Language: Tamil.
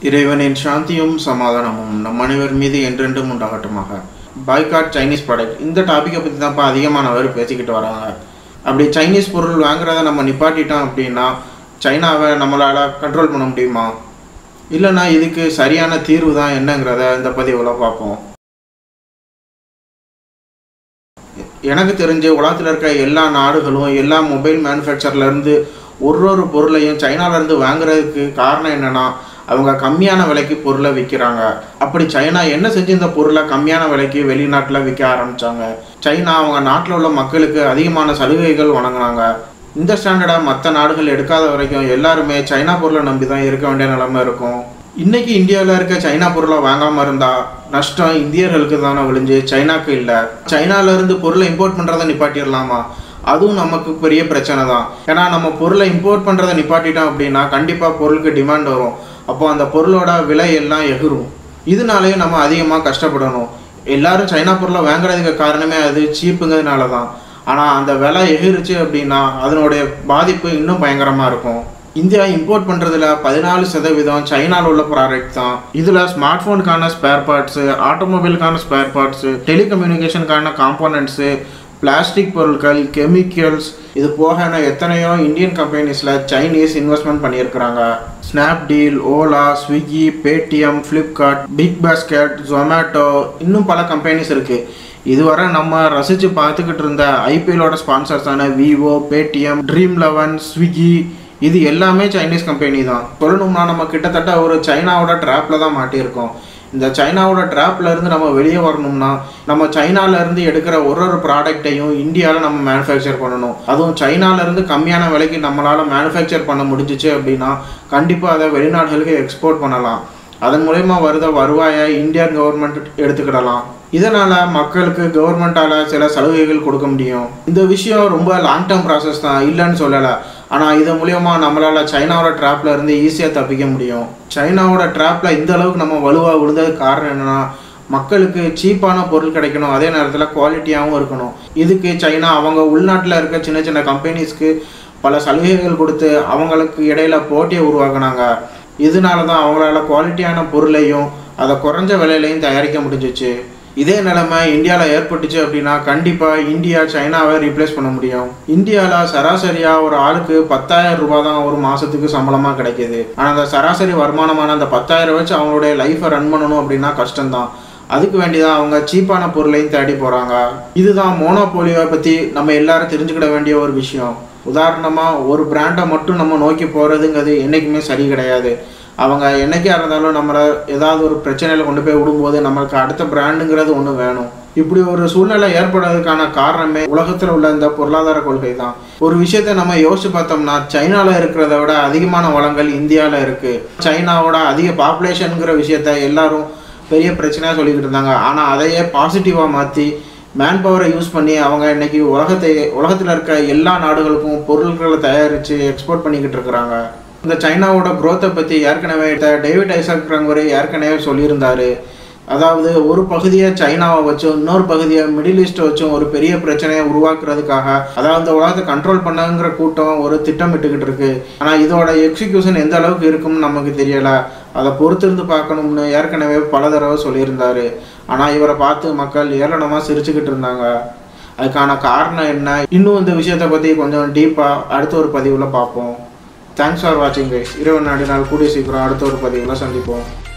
இறைவனின் சாந்தியும் சமாதானமும் நம் அனைவர் மீது என்றென்றும் உண்டாகட்டுமாக பாய்காட் சைனீஸ் ப்ராடக்ட் இந்த டாப்பிக்கை பற்றி தான்ப்பா அதிகமானவர் பேசிக்கிட்டு வராங்க அப்படி சைனீஸ் பொருள் வாங்குறத நம்ம நிப்பாட்டிட்டோம் அப்படின்னா சைனாவை நம்மளால் கண்ட்ரோல் பண்ண முடியுமா இல்லைன்னா இதுக்கு சரியான தீர்வு தான் என்னங்கிறத இந்த பதிவில் பார்ப்போம் எனக்கு தெரிஞ்சு உலகத்தில் இருக்க எல்லா நாடுகளும் எல்லா மொபைல் மேனுஃபேக்சர்லேருந்து ஒரு ஒரு பொருளையும் சைனாலேருந்து வாங்குறதுக்கு காரணம் என்னென்னா அவங்க கம்மியான விலைக்கு பொருளை விற்கிறாங்க அப்படி சைனா என்ன செஞ்சு இந்த பொருளை கம்மியான விலைக்கு வெளிநாட்டில் விற்க ஆரம்பித்தாங்க சைனா அவங்க நாட்டில் உள்ள மக்களுக்கு அதிகமான சலுகைகள் வழங்கினாங்க இந்த ஸ்டாண்டர்டை மற்ற நாடுகள் எடுக்காத வரைக்கும் எல்லாருமே சைனா பொருளை நம்பி தான் இருக்க வேண்டிய நிலைமை இருக்கும் இன்னைக்கு இந்தியாவில் இருக்க சைனா பொருளை வாங்காமல் இருந்தால் நஷ்டம் இந்தியர்களுக்கு தானே விழுஞ்சு சைனாக்கு இல்லை சைனாலேருந்து பொருளை இம்போர்ட் பண்ணுறதை நிப்பாட்டிடலாமா அதுவும் நமக்கு பெரிய பிரச்சனை தான் ஏன்னா நம்ம பொருளை இம்போர்ட் பண்ணுறதை நிப்பாட்டிட்டோம் அப்படின்னா கண்டிப்பாக பொருளுக்கு டிமாண்ட் வரும் அப்போ அந்த பொருளோட விலை எல்லாம் எகிரும் இதனாலேயும் நம்ம அதிகமாக கஷ்டப்படணும் எல்லாரும் சைனா பொருளை வாங்குறதுக்கு காரணமே அது சீப்புங்கிறதுனால தான் ஆனால் அந்த விலை எகிருச்சு அப்படின்னா அதனுடைய பாதிப்பு இன்னும் பயங்கரமாக இருக்கும் இந்தியா இம்போர்ட் பண்ணுறதுல பதினாலு சதவீதம் சைனாவில் உள்ள ப்ராடக்ட் தான் இதில் ஸ்மார்ட் ஃபோனுக்கான ஸ்பேர் பார்ட்ஸு ஆட்டோமொபைலுக்கான ஸ்பேர் பார்ட்ஸு டெலிகம்யூனிகேஷனுக்கான காம்போனன்ட்ஸு பிளாஸ்டிக் பொருட்கள் கெமிக்கல்ஸ் இது போக எத்தனையோ இந்தியன் கம்பெனிஸில் சைனீஸ் இன்வெஸ்ட்மெண்ட் பண்ணியிருக்கிறாங்க Snapdeal Ola Swiggy Paytm Flipkart Big Basket Zomato இன்னும் பல கம்பெனிஸ் இருக்குது இதுவரை நம்ம ரசித்து பார்த்துக்கிட்டு இருந்த ஐபிஎலோட ஸ்பான்சர்ஸான Vivo Paytm Dream Eleven Swiggy இது எல்லாமே சைனீஸ் கம்பெனி தான் சொல்லணும்னா நம்ம கிட்டத்தட்ட ஒரு சைனாவோட ட்ராப்பில் தான் மாட்டியிருக்கோம் இந்த சைனாவோட ட்ராப்ல இருந்து நம்ம வெளியே வரணும்னா நம்ம சைனால இருந்து எடுக்கிற ஒரு ஒரு ப்ராடக்ட்டையும் இந்தியாவில் நம்ம மேனுஃபேக்சர் பண்ணணும் அதுவும் சைனால இருந்து கம்மியான விலைக்கு நம்மளால மேனுஃபேக்சர் பண்ண முடிஞ்சிச்சு அப்படின்னா கண்டிப்பாக அதை வெளிநாடுகளுக்கு எக்ஸ்போர்ட் பண்ணலாம் அதன் மூலயமா வருத வருவாயை இந்தியன் கவர்மெண்ட் எடுத்துக்கிடலாம் இதனால் மக்களுக்கு கவர்மெண்ட்டால் சில சலுகைகள் கொடுக்க முடியும் இந்த விஷயம் ரொம்ப லாங் டேர்ம் ப்ராசஸ் தான் இல்லைன்னு சொல்லலை ஆனால் இது மூலயமா நம்மளால் சைனாவோட ட்ராப்ல இருந்து ஈஸியாக தப்பிக்க முடியும் சைனாவோட ட்ராப்ல இந்த அளவுக்கு நம்ம வலுவாக விழுந்ததுக்கு காரணம் என்னென்னா மக்களுக்கு சீப்பான பொருள் கிடைக்கணும் அதே நேரத்தில் குவாலிட்டியாகவும் இருக்கணும் இதுக்கு சைனா அவங்க உள்நாட்டில் இருக்க சின்ன சின்ன கம்பெனிஸ்க்கு பல சலுகைகள் கொடுத்து அவங்களுக்கு இடையில போட்டியை உருவாக்குனாங்க இதனால தான் அவங்களால குவாலிட்டியான பொருளையும் அதை குறைஞ்ச விலையிலையும் தயாரிக்க முடிஞ்சிச்சு இதே நிலைமை இந்தியாவில் ஏற்பட்டுச்சு அப்படின்னா கண்டிப்பாக இந்தியா சைனாவை ரீப்ளேஸ் பண்ண முடியும் இந்தியாவில் சராசரியாக ஒரு ஆளுக்கு பத்தாயிரம் ரூபாய் தான் ஒரு மாதத்துக்கு சம்பளமாக கிடைக்கிது ஆனால் அந்த சராசரி வருமானமான அந்த பத்தாயிரம் வச்சு அவங்களுடைய லைஃப்பை ரன் பண்ணணும் அப்படின்னா கஷ்டம்தான் அதுக்கு வேண்டிதான் அவங்க சீப்பான பொருளையும் தேடி போகிறாங்க இதுதான் மோனோபோலியோவை பற்றி நம்ம எல்லாரும் தெரிஞ்சுக்கிட வேண்டிய ஒரு விஷயம் உதாரணமாக ஒரு பிராண்டை மட்டும் நம்ம நோக்கி போகிறதுங்கிறது என்றைக்குமே சரி கிடையாது அவங்க என்னைக்கா இருந்தாலும் நம்மளை ஏதாவது ஒரு பிரச்சனையில் கொண்டு போய் விடும்போது நம்மளுக்கு அடுத்த பிராண்டுங்கிறது ஒன்று வேணும் இப்படி ஒரு சூழ்நிலை ஏற்படுறதுக்கான காரணமே உலகத்தில் உள்ள இந்த பொருளாதார கொள்கை தான் ஒரு விஷயத்த நம்ம யோசிச்சு பார்த்தோம்னா சைனாவில் இருக்கிறத விட அதிகமான வளங்கள் இந்தியாவில் இருக்குது சைனாவோட அதிக பாப்புலேஷனுங்கிற விஷயத்த எல்லாரும் பெரிய பிரச்சனையாக சொல்லிக்கிட்டு இருந்தாங்க ஆனால் அதையே பாசிட்டிவாக மாற்றி மேன் பவரை யூஸ் பண்ணி அவங்க இன்னைக்கு உலகத்தை உலகத்தில் இருக்க எல்லா நாடுகளுக்கும் பொருட்களை தயாரித்து எக்ஸ்போர்ட் பண்ணிக்கிட்டு இருக்கிறாங்க இந்த சைனாவோட குரோத்தை பற்றி ஏற்கனவே டேவிட் ஐசக்ரங்கரை ஏற்கனவே சொல்லியிருந்தாரு அதாவது ஒரு பகுதியை சைனாவை வச்சும் இன்னொரு பகுதியை மிடில் ஈஸ்ட்டை வச்சும் ஒரு பெரிய பிரச்சனையை உருவாக்குறதுக்காக அதாவது இந்த உலகத்தை கண்ட்ரோல் பண்ணுங்கிற கூட்டம் ஒரு திட்டமிட்டுக்கிட்டு இருக்கு ஆனால் இதோட எக்ஸிக்யூஷன் எந்த அளவுக்கு இருக்கும்னு நமக்கு தெரியல அதை பொறுத்திருந்து பார்க்கணும்னு ஏற்கனவே பல தடவை சொல்லியிருந்தாரு ஆனால் இவரை பார்த்து மக்கள் ஏளனமாக சிரிச்சுக்கிட்டு இருந்தாங்க அதுக்கான காரணம் என்ன இன்னும் இந்த விஷயத்தை பற்றி கொஞ்சம் டீப்பாக அடுத்த ஒரு பதிவில் பார்ப்போம் தேங்க்ஸ் ஃபார் வாட்சிங் கைஸ் இரவு நாடு நாள் கூடிய சீக்கிரம் அடுத்த ஒரு பதிவில் சந்திப்போம்